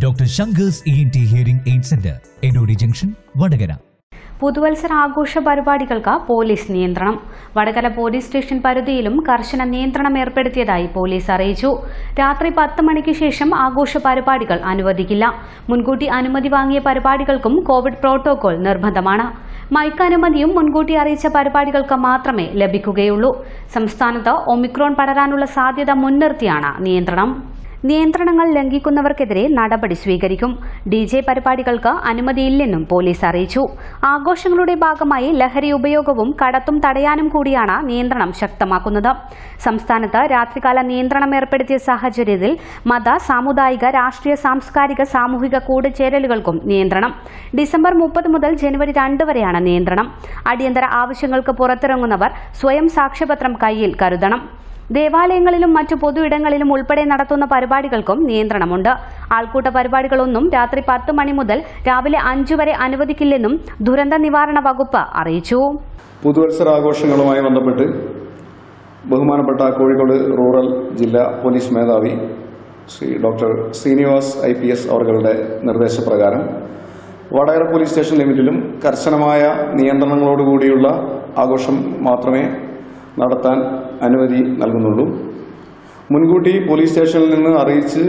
Doctor Shankar's E N T hearing aid centre Edodi junction Vadakara പുതുവത്സര ആഘോഷ പരിപാടികൾക്ക് പോലീസ് നിയന്ത്രണം വടകര പോലീസ് സ്റ്റേഷൻ പരിധിയിലും കർശന നിയന്ത്രണം ഏർപ്പെടുത്തിയതായി പോലീസ് അറിയിച്ചു രാത്രി പത്ത് മണിക്ക് ശേഷം ആഘോഷ പരിപാടികൾ അനുവദിക്കില്ല മുൻകൂട്ടി അനുമതി വാങ്ങിയ പരിപാടികൾക്കും കോവിഡ് പ്രോട്ടോകോൾ നിർബന്ധമാണ് മൈക്ക് അനുമതിയും മുൻകൂട്ടി അറിയിച്ച പരിപാടികൾക്ക് മാത്രമേ ലഭിക്കുകയുള്ളൂ സംസ്ഥാനത്ത് ഒമിക്രോൺ പടരാനുള്ള സാധ്യത മുൻനിർത്തിയാണ് നിയന്ത്രണം നിയന്ത്രണങ്ങൾ ലംഘിക്കുന്നവർക്കെതിരെ നടപടി സ്വീകരിക്കും ഡി ജെ പരിപാടികൾക്ക് അനുമതിയില്ലെന്നും പോലീസ് അറിയിച്ചു ആഘോഷങ്ങളുടെ ഭാഗമായി ലഹരി ഉപയോഗവും കടത്തും തടയാനും കൂടിയാണ് നിയന്ത്രണം ശക്തമാക്കുന്നത് സംസ്ഥാനത്ത് രാത്രികാല നിയന്ത്രണം ഏർപ്പെടുത്തിയ സാഹചര്യത്തിൽ മത സാമുദായിക രാഷ്ട്രീയ സാംസ്കാരിക സാമൂഹിക കൂടിച്ചേരലുകൾക്കും നിയന്ത്രണം ഡിസംബർ മുപ്പത് മുതൽ ജനുവരി രണ്ട് വരെയാണ് നിയന്ത്രണം അടിയന്തര ആവശ്യങ്ങൾക്ക് പുറത്തിറങ്ങുന്നവർ സ്വയം സാക്ഷ്യപത്രം കയ്യിൽ കരുതണം ദേവാലയങ്ങളിലും മറ്റു പൊതു ഇടങ്ങളിലും ഉൾപ്പെടെ നടത്തുന്ന പരിപാടികൾക്കും നിയന്ത്രണമുണ്ട് ആൾക്കൂട്ട പരിപാടികളൊന്നും രാത്രി പത്ത് മണി മുതൽ രാവിലെ അഞ്ചു വരെ അനുവദിക്കില്ലെന്നും ദുരന്ത നിവാരണ വകുപ്പ് അറിയിച്ചു പുതുവത്സരാഘോഷങ്ങളുമായി ബന്ധപ്പെട്ട് ബഹുമാനപ്പെട്ട കോഴിക്കോട് റൂറൽ ജില്ലാ പോലീസ് മേധാവി Shri doctor Srinivas I P S അവരുടെ നിർദ്ദേശപ്രകാരം വടകര പോലീസ് സ്റ്റേഷൻ ലിമിറ്റിലും കർശനമായ നിയന്ത്രണങ്ങളോടുകൂടിയുള്ള ആഘോഷം മാത്രമേ നടത്താൻ അനുമതി നൽകുന്നുള്ളൂ മുൻകൂട്ടി പോലീസ് സ്റ്റേഷനിൽ നിന്ന് അറിയിച്ച്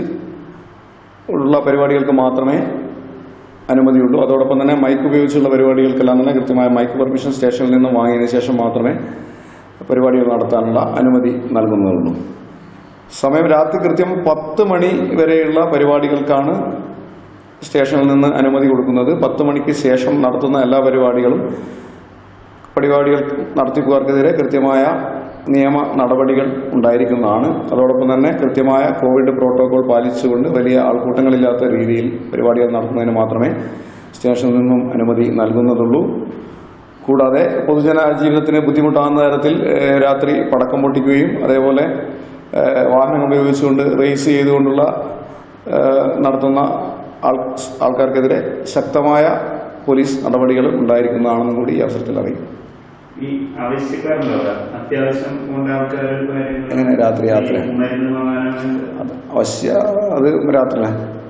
ഉള്ള പരിപാടികൾക്ക് മാത്രമേ അനുമതിയുള്ളൂ അതോടൊപ്പം തന്നെ മൈക്ക് ഉപയോഗിച്ചുള്ള പരിപാടികൾക്കെല്ലാം തന്നെ കൃത്യമായ മൈക്ക് പെർമിഷൻ സ്റ്റേഷനിൽ നിന്ന് വാങ്ങിയതിനു ശേഷം മാത്രമേ പരിപാടികൾ നടത്താനുള്ള അനുമതി നൽകുന്നതുള്ളൂ സമയം രാത്രി കൃത്യം പത്ത് മണി വരെയുള്ള പരിപാടികൾക്കാണ് സ്റ്റേഷനിൽ നിന്ന് അനുമതി കൊടുക്കുന്നത് പത്ത് മണിക്ക് ശേഷം നടത്തുന്ന എല്ലാ പരിപാടികളും പരിപാടികൾ നടത്തിപ്പുകാർക്കെതിരെ കൃത്യമായ നിയമ നടപടികൾ ഉണ്ടായിരിക്കുന്നതാണ് അതോടൊപ്പം തന്നെ കൃത്യമായ കോവിഡ് പ്രോട്ടോകോൾ പാലിച്ചുകൊണ്ട് വലിയ ആൾക്കൂട്ടങ്ങളില്ലാത്ത രീതിയിൽ പരിപാടികൾ നടത്തുന്നതിന് മാത്രമേ സ്റ്റേഷനിൽ നിന്നും അനുമതി നൽകുന്നതുള്ളൂ കൂടാതെ പൊതുജന ജീവിതത്തിന് ബുദ്ധിമുട്ടാകുന്ന തരത്തിൽ ഏഹ്, രാത്രി പടക്കം പൊട്ടിക്കുകയും അതേപോലെ ഏഹ്, വാഹനങ്ങൾ ഉപയോഗിച്ചുകൊണ്ട് റേസ് ചെയ്തുകൊണ്ടുള്ള ഏഹ്, നടത്തുന്ന ആൾ ആൾക്കാർക്കെതിരെ ശക്തമായ പോലീസ് നടപടികൾ ഉണ്ടായിരിക്കുന്നതാണെന്നും കൂടി ഈ അവസരത്തിൽ അറിയിക്കും ഈ ആവശ്യക്കാരുണ്ടോ അവിടെ? അത്യാവശ്യം കൊണ്ട് ആൾക്കാരുടെ കാര്യങ്ങൾ എങ്ങനെ രാത്രി യാത്ര? ഈ മരുന്ന് വാങ്ങാനോ അത് അവശ്യ അത് രാത്രി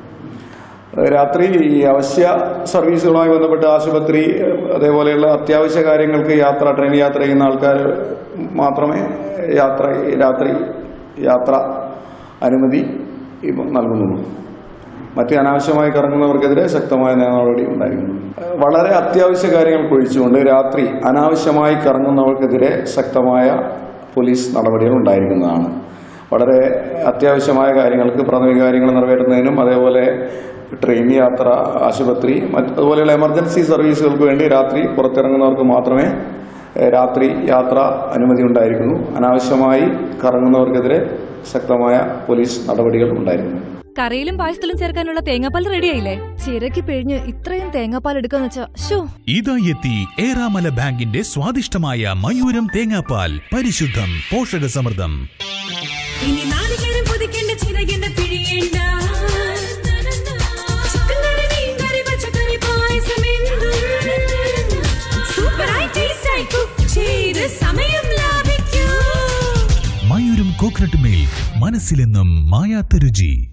രാത്രി ഈ അവശ്യ സർവീസുകളുമായി ബന്ധപ്പെട്ട് ആശുപത്രി അതേപോലെയുള്ള അത്യാവശ്യ കാര്യങ്ങൾക്ക് യാത്ര ട്രെയിൻ യാത്ര ചെയ്യുന്ന ആൾക്കാർ മാത്രമേ യാത്ര രാത്രി യാത്ര അനുമതി ഇപ്പം നൽകുന്നുള്ളൂ മറ്റ് അനാവശ്യമായി കറങ്ങുന്നവർക്കെതിരെ ശക്തമായ നടപടി ഉണ്ടായിരുന്നു വളരെ അത്യാവശ്യ കാര്യങ്ങൾക്ക് ഒഴിച്ചുകൊണ്ട് രാത്രി അനാവശ്യമായി കറങ്ങുന്നവർക്കെതിരെ ശക്തമായ പോലീസ് നടപടികൾ ഉണ്ടായിരിക്കുന്നതാണ് വളരെ അത്യാവശ്യമായ കാര്യങ്ങൾക്ക് പ്രാഥമിക കാര്യങ്ങൾ നിറവേറ്റുന്നതിനും അതേപോലെ ട്രെയിൻ യാത്ര ആശുപത്രി മറ്റ് അതുപോലെയുള്ള എമർജൻസി സർവീസുകൾക്ക് വേണ്ടി രാത്രി പുറത്തിറങ്ങുന്നവർക്ക് മാത്രമേ ഏഹ്, രാത്രി യാത്ര അനുമതി ഉണ്ടായിരിക്കുന്നു അനാവശ്യമായി കറങ്ങുന്നവർക്കെതിരെ ശക്തമായ പോലീസ് നടപടികൾ ഉണ്ടായിരിക്കുന്നു കറിയിലും പായസത്തിലും ചേർക്കാനുള്ള തേങ്ങാപ്പാൽ റെഡിയായില്ലേ ചിരക്ക് പിഴിഞ്ഞ് ഇത്രയും തേങ്ങാപ്പാൽ എടുക്കാന്ന് വെച്ചാ ഷോ ഇതാ എത്തി ഏറാമല ബാങ്കിന്റെ സ്വാദിഷ്ടമായ മയൂരം തേങ്ങാപ്പാൽ പരിശുദ്ധം പോഷകസമൃദ്ധം ഇനി നാളികേരം പൊതിക്കേണ്ട ചിരകേണ്ട പിഴിയേണ്ട ചിക്കൻ കറി, മീൻ കറി, പച്ചക്കറി, പായസം എന്തും സൂപ്പറായി ടേസ്റ്റായി കുക്ക് ചെയ്ത് സമയം ലാഭിക്കൂ മയൂരം കോക്കനട്ട് മിൽക്ക് മനസ്സിലെന്നും മായാത്ത രുചി